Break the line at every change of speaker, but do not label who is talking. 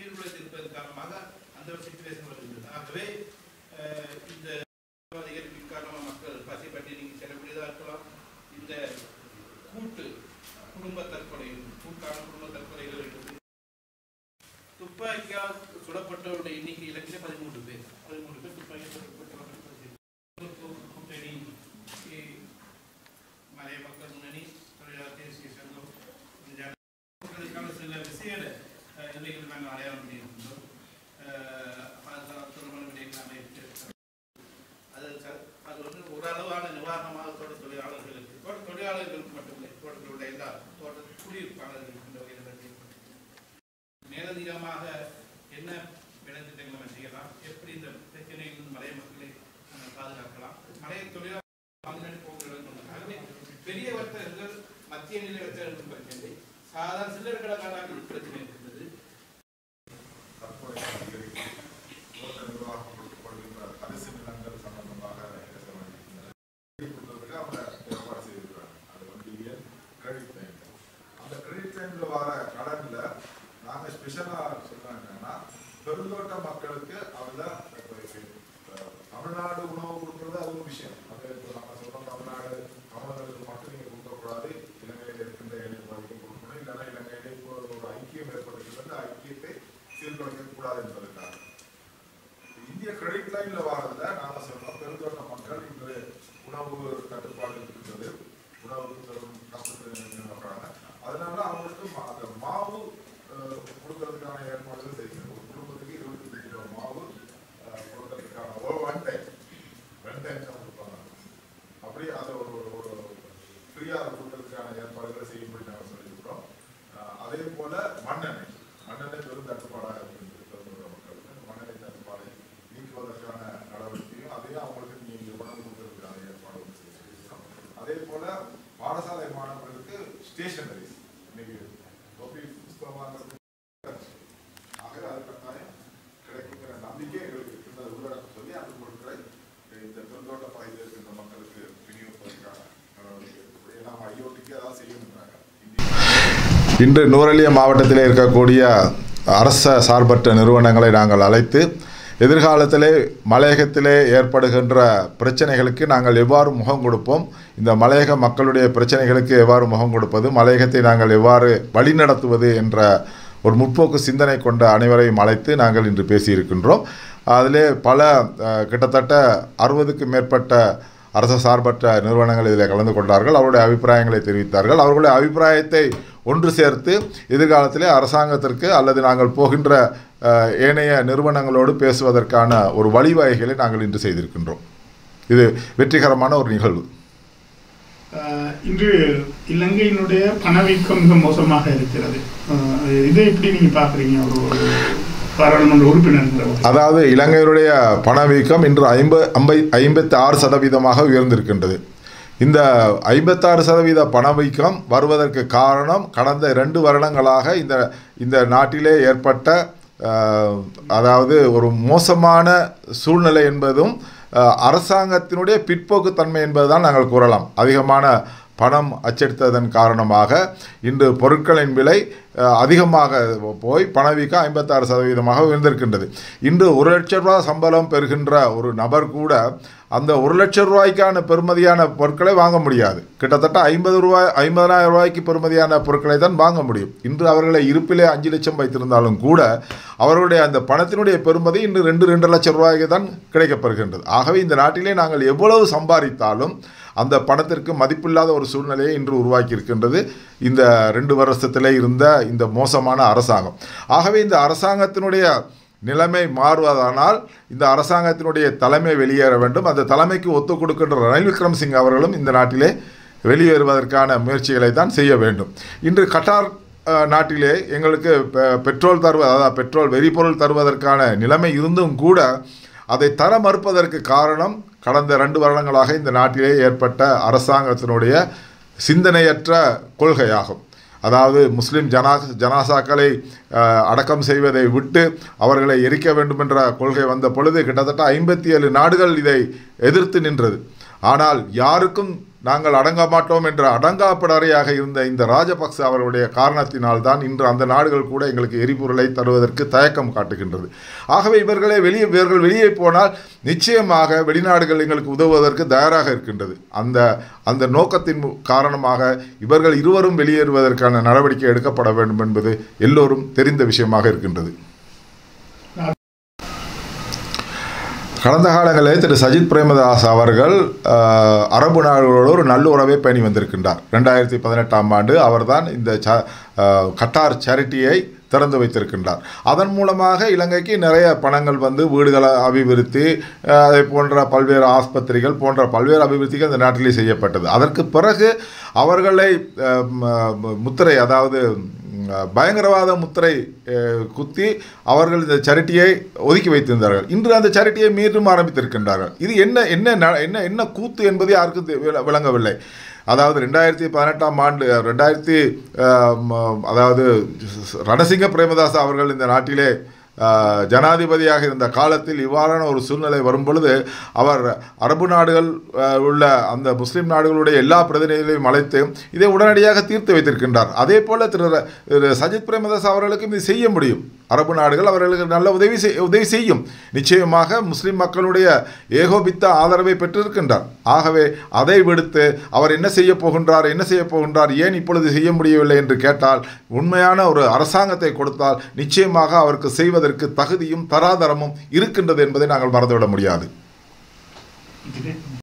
சீர்குலைத்திருப்பதன் காரணமாக அந்த ஒரு சுச்சுவேஷன் வருகிறது ஆகவே அஹ், இந்த அதிகரிப்பின் காரணமாக மக்கள் பசி பட்டினி செல்லக்கூடியதாக இருக்கலாம் இந்த கூட்டு குடும்ப தற்கொலை கூட்டான குடும்ப தற்கொலைகள் இருக்குது துப்பாக்கியால் சுடப்பட்டவருடைய எண்ணிக்கை இலக்கிய பதிமூன்று பேர் பதிமூன்று பேர் துப்பாக்கியால் சுடப்பட்டவர்கள் கூட்டணி இ- மலைய மக்கள் முன்னணி தொழிலாளர் தேசிய சங்கம் இந்த மக்களுக்கான சில விசேட அஹ், நிலைகளை நாங்கள் அடையாளம் பண்ணியிருக்கின்றோம் அஹ், அது திருமண விடைகள் அமைப்பு அது ச- அது வந்து ஓரளவான நிவாரணமாக தோட்ட தொழிலாளர்களுக்கு தோட்ட தொழிலாளர்களுக்கு மட்டுமில்லை தோட்டத்தில் உள்ள எல்லா தோட்ட குடியிருப்பாளர்களுக்கு இந்த வகையில் ஏற்படுத்தி மேலதிகமாக என்ன வேலைத்திட்டங்களை நம்ம செய்யலாம் எப்படி இந்த பிரச்சனையிலிருந்து மலைய மக்களை நம்ம பாதுகாக்கலாம் மலைய தொழிலாளர் முன்னாடி போகிறது ஆகவே பெரிய வர்த்தகர்கள் மத்திய நிலை வர்த்தகர்கள் பிரச்சனை சாதாரண சில்லறை கடைக்காரர்கள் பிரச்சனை இருக்கின்றது
தற்போதைய அதிகரிப்பு தோட்ட நிர்வாகம் கொடுக்கப்படுகின்ற அரிசி நிலங்கள் சம்பந்தமாக பேச வேண்டியிருக்கின்றன கொடுக்கறதுக்கு அவங்க ஏற்பாடு செய்திருக்கிறாங்க அது ஒன் பில்லியன் கிரெடிட் லைன் அந்த கிரெடிட் லைன்ல வர கடன்ல நாங்க ஸ்பெஷலா சொல்றோம் என்னன்னா பெருந்தோட்ட மக்களுக்கு அதுல இப்ப இப்ப தமிழ்நாடு உணவு கொடுக்கறது அது ஒரு விஷயம் அது இப்ப நம்ம சொல்றோம் தமிழ்நாடு தமிழர்களுக்கு மட்டும் நீங்க கொடுக்கக்கூடாது இலங்கையில் இருக்கின்ற ஏழை பாதிக்கும் கொடுக்கணும் இல்லைன்னா இலங்கையிலே இப்போ ஒரு ஐக்கியம் ஏற்பட்டிருக்கிறது ஐக்கியத்தை சீர்குலைக்க கூடாது என்பதற்காக இந்திய கிரெடிட் லைன்ல வாரதுல நாம சொல்றோம் பெருந்தோட்ட மக்கள் இன்று உணவு தட்டுப்பாடு இருக்கிறது உணவுக்கு பெரும் கஷ்டத்தில் இருக்கிறாங்க அதனால அவங்களுக்கு மா- அந்த மாவு அஹ், கொடுக்கறதுக்கான ஏற்பாடுகள் செய்கிறது ஒரு குடும்பத்துக்கு இருபத்தி கிலோ மாவு அஹ், கொடுக்கறதுக்கான ஒரு ஒன் டைம் ரெண்டு டைம் தான் கொடுப்பாங்க அப்படி அதை ஒரு ஒரு- ஒரு ஃப்ரீயாக கொடுக்கறதுக்கான ஏற்பாடுகளை செய்யும்படி நாங்கள் சொல்லியிருக்கிறோம் அஹ், அதே போல மண்ணெண்ணெய் மண்ணெண்ணெய் பெரும் தட்டுப்பாடாக இருக்கின்றது பெருந்தோட்ட மக்களுக்கு அந்த மண்ணெண்ணெய் தட்டுப்பாடை நீக்குவதற்கான நடவடிக்கையும் அதே அவங்களுக்கு நீங்க உணவு கொடுக்கறதுக்கான ஏற்பாடு ஒன்று செய்திருக்கிறோம் அதே போல பாடசாலை மாணவர்களுக்கு ஸ்டேஷனரிஸ் இன்னைக்கு தொப்பி புஸ்தகம் வாங்குறது ஆகவே அது கட்டாயம் கிடைக்குங்கிற நம்பிக்கை எங்களுக்கு இருக்கின்றது உள்ளடக்கம் சொல்லி அந்த பொருட்களை இந்த பெருந்தோட்ட பகுதியில் இருக்கின்ற மக்களுக்கு விநியோகிப்பதற்கான நடவடிக்கை எடுக்கக்கூடிய ஏன்னா ஐஓடிக்கு அதான் செய்யணுங்கிறாங்க இந்திய
இன்று நூரலிய மாவட்டத்திலே இருக்கக்கூடிய அரச சார்பற்ற நிறுவனங்களை நாங்கள் அழைத்து எதிர்காலத்திலே மலையகத்திலே ஏற்படுகின்ற பிரச்சனைகளுக்கு நாங்கள் எவ்வாறு முகம் கொடுப்போம் இந்த மலையக மக்களுடைய பிரச்சனைகளுக்கு எவ்வாறு முகம் கொடுப்பது மலையகத்தை நாங்கள் எவ்வாறு வழிநடத்துவது என்ற ஒரு முற்போக்கு சிந்தனை கொண்ட அனைவரையும் அழைத்து நாங்கள் இன்று பேசியிருக்கின்றோம் அதிலே பல அஹ், கிட்டத்தட்ட அறுபதுக்கு மேற்பட்ட அரசு சார்பற்ற நிறுவனங்கள் இதில் கலந்து கொண்டார்கள் அவருடைய அபிப்பிராயங்களை தெரிவித்தார்கள் அவர்களுடைய அபிப்பிராயத்தை ஒன்று சேர்த்து எதிர்காலத்திலே அரசாங்கத்திற்கு அல்லது நாங்கள் போகின்ற அஹ், ஏனைய நிறுவனங்களோடு பேசுவதற்கான ஒரு வழிவகைகளை நாங்கள் இன்று செய்திருக்கின்றோம் இது வெற்றிகரமான ஒரு நிகழ்வு
ஆஹ் இன்று இலங்கையினுடைய பணவீக்கம் மிக மோசமாக இருக்கிறது ஆஹ் இதை எப்படி நீங்க பாக்குறீங்க ஒரு ஒரு பாராளுமன்ற உறுப்பினர்
அதாவது இலங்கையினுடைய பணவீக்கம் இன்று ஐம்ப ஐம்பை ஐம்பத்தி ஆறு சதவீதமாக உயர்ந்திருக்கின்றது இந்த ஐம்பத்தாறு சதவீத பணவீக்கம் வருவதற்கு காரணம் கடந்த ரெண்டு வருடங்களாக இந்த இந்த நாட்டிலே ஏற்பட்ட அஹ், அதாவது ஒரு மோசமான சூழ்நிலை என்பதும் அஹ், அரசாங்கத்தினுடைய பிற்போக்குத்தன்மை என்பதுதான் நாங்கள் கூறலாம் அதிகமான பணம் அச்சடித்ததன் காரணமாக இன்று பொருட்களின் விலை அஹ், அதிகமாக போய் பணவீக்கம் ஐம்பத்தாறு சதவீதமாக உயர்ந்திருக்கின்றது இன்று ஒரு லட்ச ரூபாய் சம்பளம் பெறுகின்ற ஒரு நபர் கூட அந்த ஒரு லட்ச ரூபாய்க்கான பெறுமதியான பொருட்களை வாங்க முடியாது கிட்டத்தட்ட ஐம்பது ரூபாய் ஐம்பதனாயிரம் ரூபாய்க்கு பெறுமதியான பொருட்களை தான் வாங்க முடியும் இன்று அவர்களை இருப்பிலே அஞ்சு லட்சம் வைத்திருந்தாலும் கூட அவர்களுடைய அந்த பணத்தினுடைய பெறுமதி இன்று ரெண்டு ரெண்டு லட்சம் ரூபாய்க்கு தான் கிடைக்கப்பெறுகின்றது ஆகவே இந்த நாட்டிலே நாங்கள் எவ்வளவு சம்பாதித்தாலும் அந்த பணத்திற்கு மதிப்பில்லாத ஒரு சூழ்நிலையை இன்று உருவாக்கி இருக்கின்றது இந்த ரெண்டு வருஷத்திலே இருந்த இந்த மோசமான அரசாங்கம் ஆகவே இந்த அரசாங்கத்தினுடைய நிலைமை மாறுவதானால் இந்த அரசாங்கத்தினுடைய தலைமை வெளியேற வேண்டும் அந்த தலைமைக்கு ஒத்துக் கொடுக்கின்ற ரணில் விக்ரமசிங்க அவர்களும் இந்த நாட்டிலே வெளியேறுவதற்கான முயற்சிகளை தான் செய்ய வேண்டும் இன்று கட்டார் அஹ், நாட்டிலே எங்களுக்கு பெ- பெட்ரோல் தருவ அதாவது பெட்ரோல் வெறிபொருள் தருவதற்கான நிலைமை இருந்தும் கூட அதை தர மறுப்பதற்கு காரணம் கடந்த ரெண்டு வருடங்களாக இந்த நாட்டிலே ஏற்பட்ட அரசாங்கத்தினுடைய சிந்தனையற்ற கொள்கையாகும் அதாவது முஸ்லிம் ஜனா ஜனாசாக்களை அஹ், அடக்கம் செய்வதை விட்டு அவர்களை எரிக்க வேண்டும் என்ற கொள்கை வந்த பொழுது கிட்டத்தட்ட ஐம்பத்தி ஏழு நாடுகள் இதை எதிர்த்து நின்றது ஆனால் யாருக்கும் நாங்கள் அடங்க மாட்டோம் என்ற அடங்காப்படறையாக இருந்த இந்த ராஜபக்ச அவருடைய காரணத்தினால்தான் இன்று அந்த நாடுகள் கூட எங்களுக்கு எரிபொருளை தருவதற்கு தயக்கம் காட்டுகின்றது ஆகவே இவர்களே வெளியே இவர்கள் வெளியே போனால் நிச்சயமாக வெளிநாடுகள் எங்களுக்கு உதவுவதற்கு தயாராக இருக்கின்றது அந்த அந்த நோக்கத்தின் மு- காரணமாக இவர்கள் இருவரும் வெளியேறுவதற்கான நடவடிக்கை எடுக்கப்பட வேண்டும் என்பது எல்லோரும் தெரிந்த விஷயமாக இருக்கின்றது கடந்த காலங்களில் திரு சஜித் பிரேமதாஸ் அவர்கள் அஹ், அரபு நாடுகளோடு ஒரு நல்ல உறவை பேணி வந்திருக்கின்றார் ரெண்டாயிரத்தி பதினெட்டாம் ஆண்டு அவர்தான் இந்த ச அஹ், கட்டார் சேரிட்டியை திறந்து வைத்திருக்கின்றார் அதன் மூலமாக இலங்கைக்கு நிறைய பணங்கள் வந்து வீடுகளை அபிவிருத்தி அஹ், அதை போன்ற பல்வேறு ஆஸ்பத்திரிகள் போன்ற பல்வேறு அபிவிருத்திகள் இந்த நாட்டிலே செய்யப்பட்டது அதற்கு பிறகு அவர்களை அஹ், ம- முத்திரை அதாவது ம், பயங்கரவாத முத்திரை அஹ், குத்தி அவர்கள் இந்த சரிட்டியை ஒதுக்கி வைத்திருந்தார்கள் இன்று அந்த சரிட்டியை மீண்டும் ஆரம்பித்திருக்கின்றார்கள் இது என்ன என்ன ந- என்ன என்ன கூத்து என்பது யாருக்கும் தெ- விள- விளங்கவில்லை அதாவது ரெண்டாயிரத்தி பதினெட்டாம் ஆண்டு ரெண்டாயிரத்தி அஹ், ம- அதாவது ரணசிங்க பிரேமதாஸ் அவர்கள் இந்த நாட்டிலே அஹ், ஜனாதிபதியாக இருந்த காலத்தில் இவ்வாறான ஒரு சூழ்நிலை வரும் பொழுது அவர் அரபு நாடுகள் அஹ், உள்ள அந்த முஸ்லிம் நாடுகளுடைய எல்லா பிரதிநிதிகளையும் அழைத்து இதை உடனடியாக தீர்த்து வைத்திருக்கின்றார் அதே போல திரு ர- திரு சஜித் பிரேமதாஸ் அவர்களுக்கும் இது செய்ய முடியும் அரபு நாடுகள் அவர்களுக்கு நல்ல உதவி செய் உதவி செய்யும் நிச்சயமாக முஸ்லிம் மக்களுடைய ஏகோபித்த ஆதரவை பெற்றிருக்கின்றார் ஆகவே அதை விடுத்து அவர் என்ன செய்ய போகின்றார் என்ன செய்ய போகின்றார் ஏன் இப்பொழுது செய்ய முடியவில்லை என்று கேட்டால் உண்மையான ஒரு அரசாங்கத்தை கொடுத்தால் நிச்சயமாக அவருக்கு செய்வதற்கு தகுதியும் தராதரமும் இருக்கின்றது என்பதை நாங்கள் மறந்துவிட முடியாது
இது